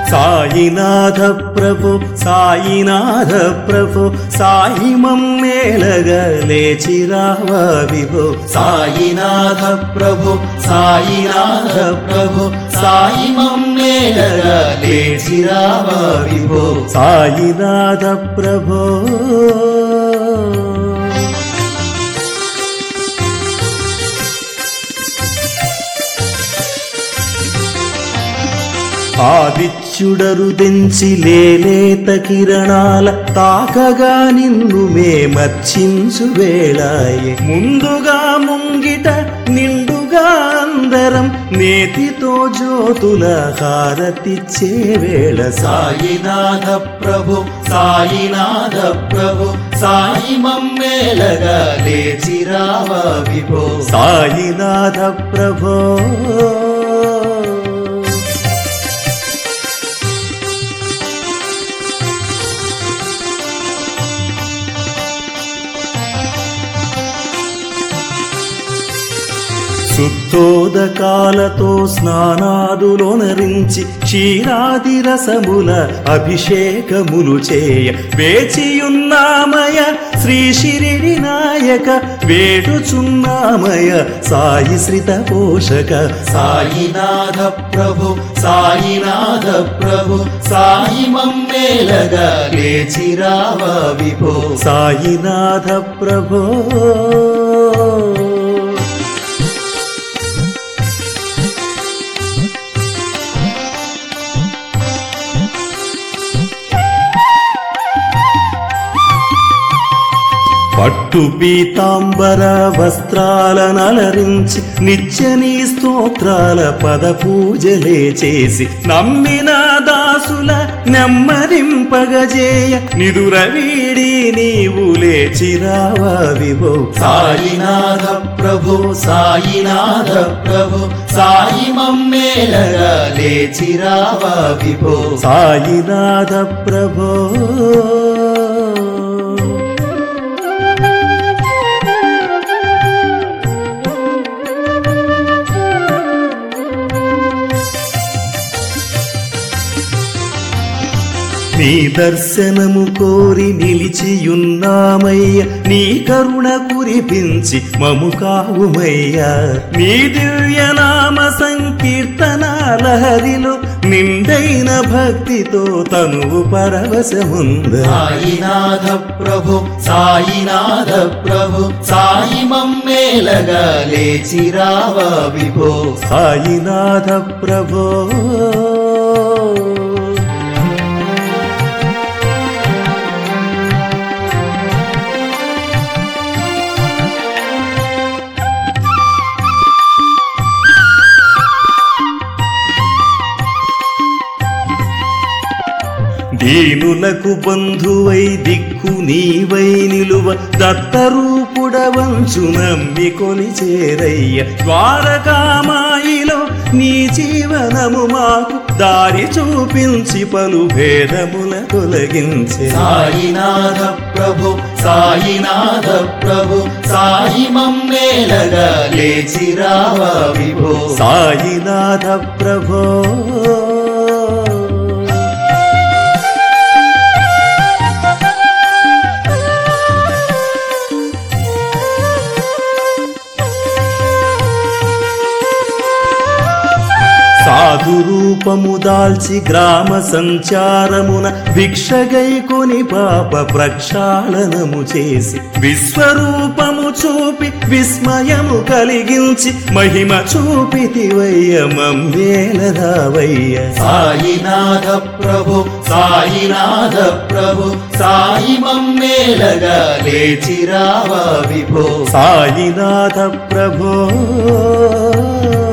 సాయినాథ ప్రభు సాయినాథ ప్రభు సాయి మమ్మేలగా లేచిరావా విభో సాయినాథ ప్రభు సాయినాథ ప్రభు సాయి మమ్మేలగా లేచిరావా విభో సాయినాథ ప్రభో ఆదిత్యుడరు దెంచి లేలేత కిరణాల తాకగా నిన్ను మేమర్చించు వేళాయే ముందుగా ముంగిట నిండుగా అందరం నేతితో జ్యోతుల హారతిచ్చే వేళ సాయినాథ ప్రభు సాయినాథ ప్రభు సాయి మమ్మేలగా లేచిరావా విభో సాయినాథ ప్రభో శుద్ధోదకాలతో స్నానాదులోనరించి క్షీరాది రసముల అభిషేకములు చేయ వేచియున్నామయ శ్రీ శిరిడి నాయక వేడుచున్నామయ సాయి శ్రిత పోషక సాయినాథ ప్రభు సాయినాథ ప్రభు సాయి మమ్మేలగా లేచిరావా విభో సాయినాథ ప్రభో పట్టు పీతాంబర వస్త్రాలనలరించి నిత్య నీ స్తోత్రాల పద పూజలే చేసి నమ్మిన దాసుల నెమ్మదింపగజేయ నిదుర వీడి నీవు లేచిరావా విభో సాయినాథ ప్రభు సాయినాథ ప్రభు సాయి మమ్మేలగా లేచిరావా విభో సాయినాథ ప్రభో నీ దర్శనము కోరి నిలిచియున్నామయ్య నీ కరుణ కురిపించి మము కావుమయ్యా నీ దివ్యనామ సంకీర్తన లహరిలో నిండైన భక్తితో తనువు పరవశముంద సాయినాథ ప్రభు సాయినాథ ప్రభు సాయి మమ్మేలగా లేచిరావా విభో సాయినాథ ప్రభో దీనులకు బంధువై దిక్కు నీవై నిలువ దత్తరూపుడవంచు నమ్మి కొలిచేరయ్య ద్వారకామాయిలో నీ జీవనము మాకు దారి చూపించి పలు భేదముల తొలగించే సాయినాథ ప్రభు సాయినాథ ప్రభు సాయి మమ్మేలగా లేచిరావా విభో సాయినాథ ప్రభో సాధు రూపము దాల్చి గ్రామ సంచారమున భిక్షగై కొని పాప ప్రక్షాళనము చేసి విశ్వరూపము చూపి విస్మయము కలిగించి మహిమ చూపితివయ్య మమ్మేలరావయ్య సాయినాథ ప్రభు సాయినాథ ప్రభు సాయి మమ్మేలగా లేచిరావా విభో సాయినాథ ప్రభో